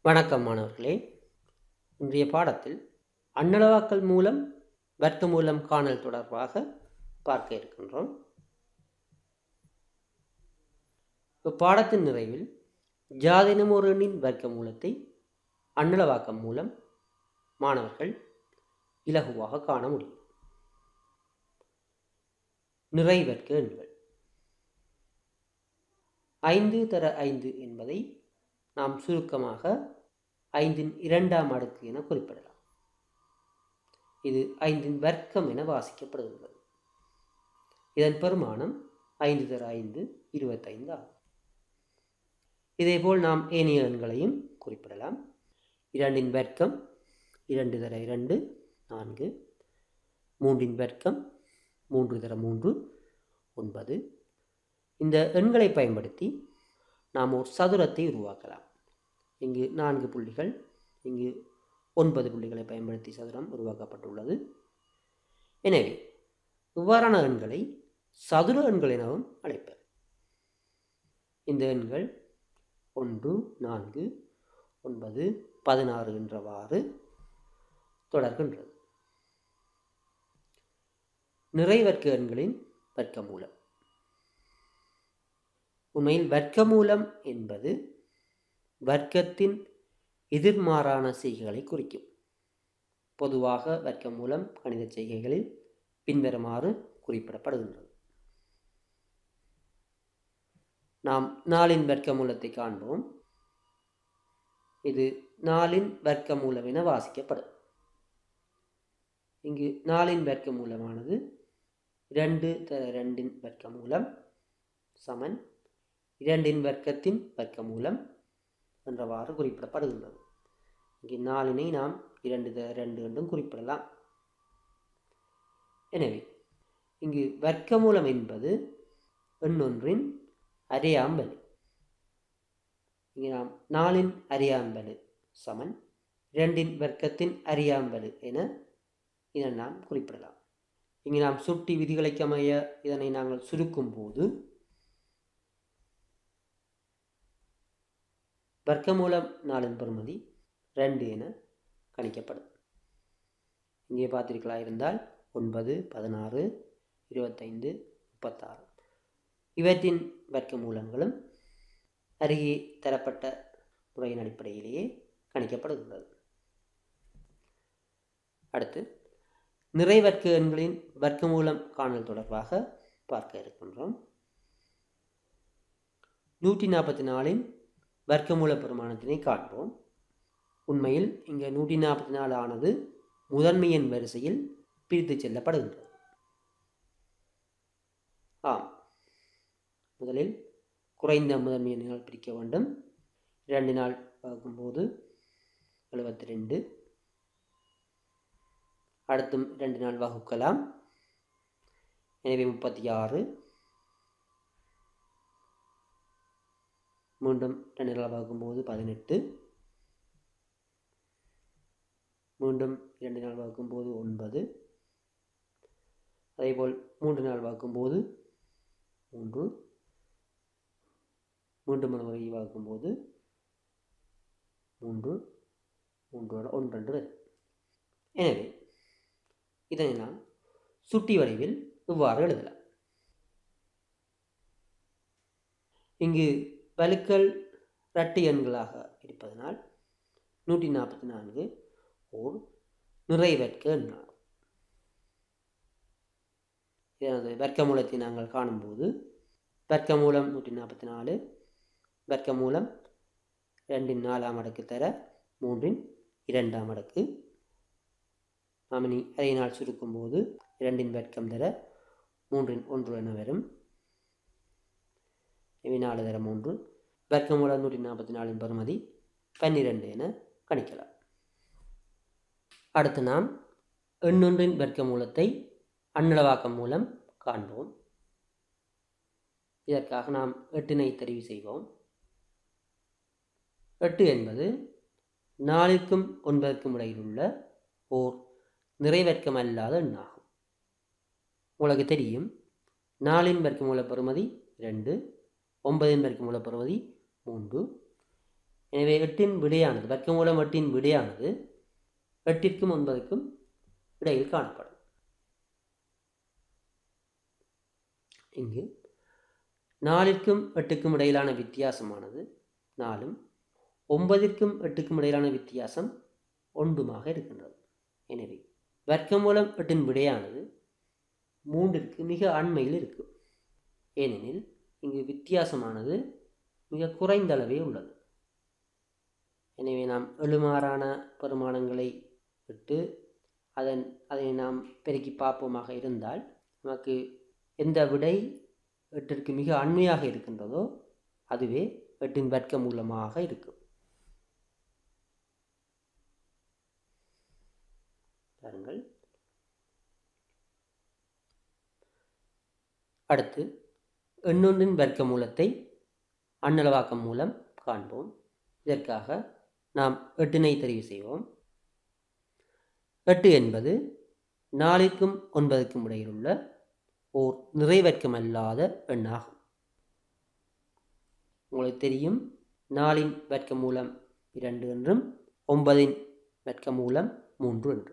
வணக்கம் மாணவர்களே இன்றைய பாடத்தில் அன்னளவாக்கல் மூலம் வர்க்க மூலம் காணல் தொடர்பாக பார்க்க இருக்கின்றோம் இப்பாடத்தின் நிறைவில் ஜாதினம் ஒரு எண்ணின் வர்க்க மூலத்தை அன்னளவாக்கம் மூலம் மாணவர்கள் இலகுவாக காண முடியும் நிறைவர்க்க எண்கள் ஐந்து தர ஐந்து என்பதை நாம் சுருக்கமாக ஐந்தின் இரண்டாம் அடுக்கு என குறிப்பிடலாம் இது ஐந்தின் வர்க்கம் என வாசிக்கப்படுகின்றது இதன் பெருமானம் ஐந்து தர ஐந்து இருபத்தைந்து ஆகும் இதேபோல் நாம் ஏனைய எண்களையும் குறிப்பிடலாம் இரண்டின் வர்க்கம் இரண்டு தர இரண்டு நான்கு மூன்றின் வர்க்கம் மூன்று தர மூன்று ஒன்பது இந்த எண்களை பயன்படுத்தி நாம் ஒரு சதுரத்தை உருவாக்கலாம் இங்கு நான்கு புள்ளிகள் இங்கு ஒன்பது புள்ளிகளை பயன்படுத்தி சதுரம் உருவாக்கப்பட்டுள்ளது எனவே இவ்வாறான எண்களை சதுர எண்கள் எனவும் அழைப்பர் இந்த எண்கள் ஒன்று நான்கு ஒன்பது பதினாறு என்றவாறு தொடர்கின்றது நிறைவர்க்க எண்களின் வர்க்க மூலம் உண்மையில் வர்க்கமூலம் என்பது வர்க்கத்தின் எதிர்மாறான செய்கைகளை குறிக்கும் பொதுவாக வர்க்கமூலம் கணித செய்கைகளில் பின்வருமாறு குறிப்பிடப்படுகின்றது நாம் நாலின் வர்க்கமூலத்தை காண்போம் இது நாலின் வர்க்கமூலம் என வாசிக்கப்படும் இங்கு நாலின் வர்க்கமூலமானது இரண்டு தர ரெண்டின் வர்க்கமூலம் சமன் இரண்டின் வர்க்கத்தின் வர்க்க மூலம் என்றவாறு குறிப்பிடப்படுகின்றது இங்கே நாலினை நாம் இரண்டு த ரெண்டு என்றும் குறிப்பிடலாம் எனவே இங்கு வர்க்க மூலம் என்பது எண்ணொன்றின் அரையாம்பலு இங்கே நாம் நாலின் அரையாம்பலு சமன் இரண்டின் வர்க்கத்தின் அரியாம்பலு என இதனை நாம் குறிப்பிடலாம் இங்கே நாம் சுட்டி விதிகளைக்கு அமைய இதனை நாங்கள் சுருக்கும் போது வர்க்கமூலம் நாலின் பெறுமதி ரெண்டு என கணிக்கப்படும் இங்கே பார்த்திருக்கலாம் இருந்தால் ஒன்பது பதினாறு இருபத்தைந்து முப்பத்தாறு இவற்றின் வர்க்க மூலங்களும் அருகே தரப்பட்ட முறையின் அடிப்படையிலேயே கணிக்கப்படுகின்றது அடுத்து நிறைவர்க்க எண்களின் வர்க்கமூலம் காணல் தொடர்பாக பார்க்க இருக்கின்றோம் நூற்றி நாற்பத்தி நாலின் வர்க்கமூல பெருமானத்தினை காண்போம் உண்மையில் இங்கே நூற்றி நாற்பத்தி நாலு ஆனது முதன்மையின் வரிசையில் பிரித்து செல்லப்படுகின்றது ஆம் முதலில் குறைந்த முதன்மை எண்ணினால் பிரிக்க வேண்டும் இரண்டு நாள் பார்க்கும்போது எழுபத்தி ரெண்டு அடுத்தும் ரெண்டு நாள் வகுக்கலாம் எனவே முப்பத்தி ஆறு மீண்டும் ரெண்டு நாள் வகுக்கும்போது பதினெட்டு மீண்டும் இரண்டு நாள் வகுக்கும்போது ஒன்பது அதேபோல் மூன்று நாள் வகுக்கும்போது மூன்று மீண்டும் ஒரு முறை வகுக்கும்போது மூன்று மூன்றோட ஒன்றென்று வரும் எனவே இதனை நாம் சுட்டி வடிவில் இவ்வாறு எழுதலாம் இங்கு வலுக்கள் இரட்டை எண்களாக இருப்பதனால் நூற்றி நாற்பத்தி நான்கு ஓர் நிறைவற்க எண்ணாகும் எனது வர்க்க மூலத்தை நாங்கள் காணும்போது வர்க்க மூலம் நூற்றி நாற்பத்தி நாலு வர்க்க மூலம் ரெண்டின் நாலாம் அடுக்கு தர மூன்றின் இரண்டாம் அடுக்கு நாம் இனி அதை நாள் சுருக்கும்போது இரண்டின் வர்க்கம் தர மூன்றின் ஒன்று என வரும் இவை நாலு தர மூன்று வர்க்கமூலம் நூற்றி நாற்பத்தி நாலின் பெறுமதி பன்னிரெண்டு என கணிக்கலாம் அடுத்து நாம் எண்ணொன்றின் வர்க்க மூலத்தை அன்னளவாக்கம் மூலம் காண்போம் இதற்காக நாம் எட்டினை தெரிவு செய்வோம் எட்டு என்பது நாலுக்கும் ஒன்பதுக்கும் இடையில் உள்ள ஓர் நிறைவர்க்கம் அல்லாத எண்ணாகும் உங்களுக்கு தெரியும் நாலின் வர்க்க மூல பெறுமதி ரெண்டு ஒன்பதின் வர்க்க மூல பெறுமதி மூன்று எனவே எட்டின் விடையானது வர்க்கமூலம் எட்டின் விடையானது எட்டிற்கும் ஒன்பதுக்கும் இடையில் காணப்படும் இங்கு நாலிற்கும் எட்டுக்கும் இடையிலான வித்தியாசமானது நாலும் ஒன்பதிற்கும் எட்டுக்கும் இடையிலான வித்தியாசம் ஒன்றுமாக இருக்கின்றது எனவே வர்க்கமூலம் எட்டின் விடையானது மூன்றிற்கு மிக அண்மையில் இருக்கும் ஏனெனில் இங்கு வித்தியாசமானது மிக குறைந்த அளவே உள்ளது எனவே நாம் எழுமாறான பெருமானங்களை விட்டு அதன் அதை நாம் பெருக்கி பார்ப்போமாக இருந்தால் நமக்கு எந்த விடை எட்டிற்கு மிக அண்மையாக இருக்கின்றதோ அதுவே எட்டின் வர்க்க மூலமாக இருக்கும் பாருங்கள் அடுத்து எண்ணொன்றின் வர்க்க மூலத்தை அன்னளவாக்கம் மூலம் காண்போம் இதற்காக நாம் எட்டினை தெரிவு செய்வோம் எட்டு என்பது நாலிற்கும் ஒன்பதுக்கும் இடையில் உள்ள ஓர் நிறைவர்க்கமல்லாத எண்ணாகும் உங்களுக்கு தெரியும் நாலின் வர்க்க மூலம் இரண்டு என்றும் ஒன்பதின் வர்க்க மூலம் மூன்று என்றும்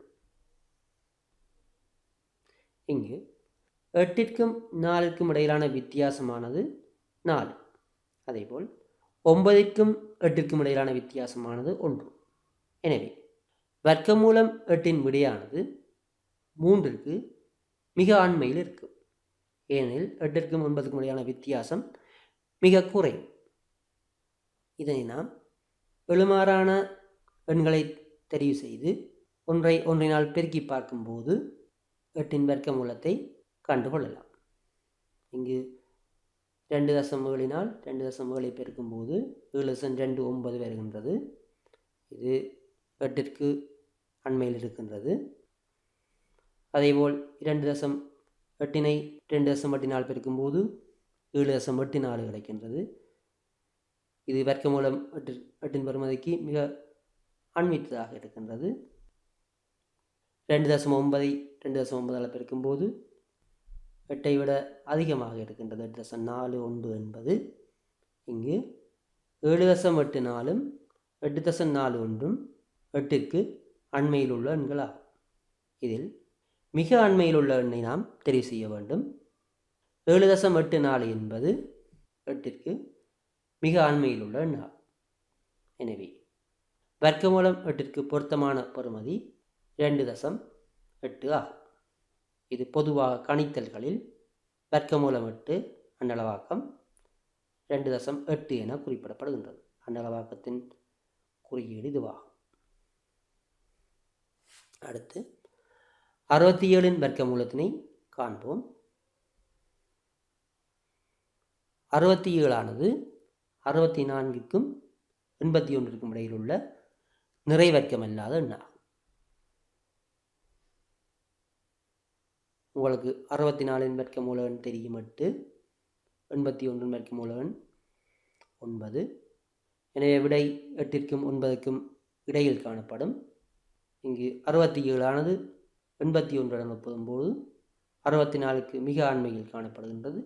இங்கு எட்டிற்கும் நாலிற்கும் இடையிலான வித்தியாசமானது நாலு அதேபோல் ஒன்பதிற்கும் எட்டிற்கும் இடையிலான வித்தியாசமானது ஒன்று எனவே வர்க்கமூலம் எட்டின் விடையானது மூன்றிற்கு மிக அண்மையில் இருக்கும் ஏனெனில் எட்டிற்கும் ஒன்பதுக்கும் இடையான வித்தியாசம் மிக குறையும் இதனை நாம் எழுமாறான எண்களை தெரிவு செய்து ஒன்றை ஒன்றினால் பெருக்கி பார்க்கும்போது எட்டின் வர்க்க மூலத்தை கண்டுகொள்ளலாம் இங்கு ரெண்டு தசம் ஏழினால் ரெண்டு தசம் ஏழை பெருக்கும்போது ஏழு தசம் ரெண்டு ஒன்பது வருகின்றது இது எட்டிற்கு அண்மையில் இருக்கின்றது அதேபோல் இரண்டு தசம் எட்டினை ரெண்டு தசம் எட்டினால் பெருக்கும்போது ஏழு தசம் எட்டு நாலு கிடைக்கின்றது இது வர்க்க மூலம் எட்டு எட்டின் பெறுமதிக்கு மிக அண்மித்ததாக இருக்கின்றது ரெண்டு தசம் ஒன்பதை ரெண்டு தசம் ஒன்பதால் பெருக்கும்போது எட்டை விட அதிகமாக இருக்கின்றது எட்டு தசம் நாலு ஒன்று என்பது இங்கு ஏழு தசம் எட்டு நாலும் எட்டு தசம் நாலு ஒன்றும் எட்டிற்கு அண்மையில் உள்ள எண்களாகும் இதில் மிக அண்மையில் உள்ள எண்ணை நாம் தெரிவு செய்ய வேண்டும் ஏழு தசம் எட்டு நாலு என்பது எட்டிற்கு மிக அண்மையில் உள்ள எண்ணாகும் எனவே வர்க்கமூலம் எட்டிற்கு பொருத்தமான பெறுமதி ரெண்டு தசம் எட்டு ஆகும் இது பொதுவாக கணித்தல்களில் வர்க்கமூலம் எட்டு அன்னளவாக்கம் ரெண்டு தசம் எட்டு என குறிப்பிடப்படுகின்றது அன்னளவாக்கத்தின் குறியீடு இதுவாகும் அடுத்து அறுபத்தி ஏழின் வர்க்க மூலத்தினை காண்போம் அறுபத்தி ஏழானது அறுபத்தி நான்குக்கும் எண்பத்தி ஒன்றிற்கும் இடையில் உள்ள நிறைவர்க்கமல்லாத எண்ணாகும் உங்களுக்கு அறுபத்தி நாலின் வர்க்க மூல எண் தெரியும் எட்டு எண்பத்தி ஒன்றின் வர்க்க மூல எண் ஒன்பது எனவே விடை எட்டிற்கும் ஒன்பதுக்கும் இடையில் காணப்படும் இங்கு அறுபத்தி ஏழானது எண்பத்தி ஒன்றுடன் ஒப்பிடும்போது அறுபத்தி நாலுக்கு மிக அண்மையில் காணப்படுகின்றது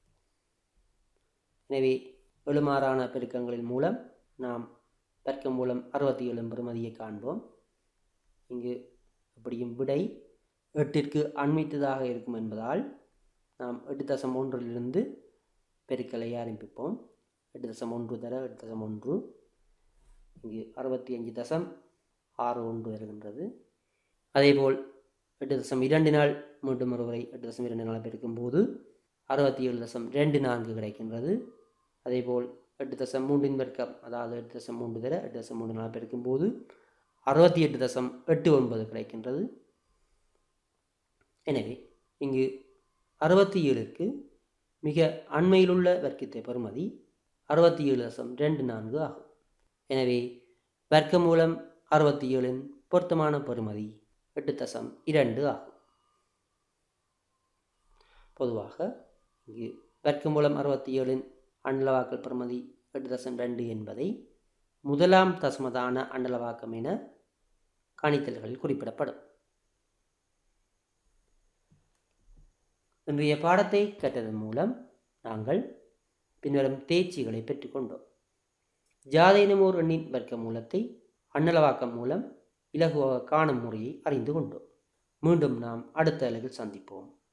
எனவே எழுமாறான பெருக்கங்களின் மூலம் நாம் பெருக்கம் மூலம் அறுபத்தி ஏழு பெறுமதியை காண்போம் இங்கு அப்படியும் விடை எட்டிற்கு அண்மித்ததாக இருக்கும் என்பதால் நாம் எட்டு தசம் ஒன்றிலிருந்து பெருக்கலை ஆரம்பிப்போம் எட்டு தசம் ஒன்று தர எட்டு தசம் ஒன்று இங்கு அறுபத்தி அஞ்சு தசம் ஆறு ஒன்று வருகின்றது அதேபோல் எட்டு தசம் இரண்டு நாள் மீண்டும் ஒருவரை எட்டு தசம் இரண்டு நாள் பெருக்கும்போது அறுபத்தி ஏழு தசம் ரெண்டு நான்கு கிடைக்கின்றது அதேபோல் எட்டு தசம் மூன்றின் வர்க்கம் அதாவது எட்டு தசம் மூன்று தர எட்டு தசம் மூன்று நாள் பெருக்கும்போது அறுபத்தி எட்டு தசம் எட்டு ஒன்பது கிடைக்கின்றது எனவே இங்கு அறுபத்தி ஏழுக்கு மிக அண்மையிலுள்ள வர்க்கத்தை பெறுமதி அறுபத்தி ஏழு தசம் ரெண்டு நான்கு ஆகும் எனவே வர்க்க மூலம் அறுபத்தி ஏழின் பொருத்தமான பெறுமதி எட்டு தசம் இரண்டு ஆகும் பொதுவாக இங்கு வர்க்க மூலம் அறுபத்தி ஏழின் அண்டலவாக்கல் பெறுமதி எட்டு தசம் ரெண்டு என்பதை முதலாம் தசமதான அண்டலவாக்கம் என கணித்தல்களில் குறிப்பிடப்படும் இன்றைய பாடத்தை கற்றதன் மூலம் நாங்கள் பின்வரும் தேர்ச்சிகளை பெற்றுக்கொண்டோம் ஜாதேனும் ஓர் எண்ணின் வர்க்க மூலத்தை அன்னளவாக்கம் மூலம் இலகுவாக காணும் முறையை அறிந்து கொண்டோம் மீண்டும் நாம் அடுத்த அலகில் சந்திப்போம்